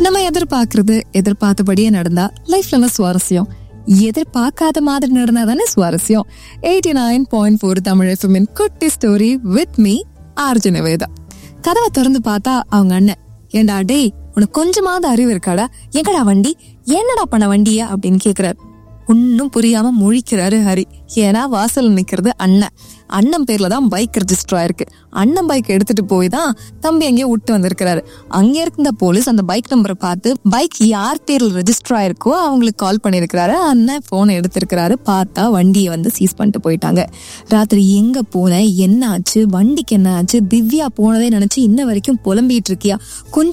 நம்ம எதிர்பார்க்கறது எதிர்பார்த்தபடியே நடந்தா லைஃப்ல என்ன சுவாரஸ்யம் எதிர்பார்க்காத மாதிரி நடந்தா தானே சுவாரஸ்யம் eighty nine point four Tamil எஃப்எம்மின் குட்டி ஸ்டோரி வித் மீ ஆர்ஜுன நிவேதா கதவை திறந்து பார்த்தா அவங்க அண்ணன் ஏண்டா டேய் உனக்கு கொஞ்சமாவது அறிவு இருக்காடா எங்கடா வண்டி என்னடா பண்ண வண்டியா அப்படின்னு கேக்குறாரு ஒன்னும் புரியாம முழிக்கிறாரு ஹரி ஏன்னா வாசல் நிக்கிறது அண்ணன் அண்ணன் பேர்ல தான் பைக் ரெஜிஸ்டர் ஆயிருக்கு அண்ணன் பைக் எடுத்துட்டு போய் தான் தம்பி அங்கேயே விட்டு வந்திருக்கிறாரு அங்க இருந்த போலீஸ் அந்த பைக் நம்பரை பார்த்து பைக் யார் பேர்ல ரெஜிஸ்டர் ஆயிருக்கோ அவங்களுக்கு கால் பண்ணிருக்கிறாரு அண்ணன் போன் எடுத்திருக்கிறாரு பார்த்தா வண்டியை வந்து சீஸ் பண்ணிட்டு போயிட்டாங்க ராத்திரி எங்க போன என்ன ஆச்சு வண்டிக்கு என்ன ஆச்சு திவ்யா போனதே நினைச்சு இன்ன வரைக்கும் புலம்பிட்டு இருக்கியா கொஞ்சம்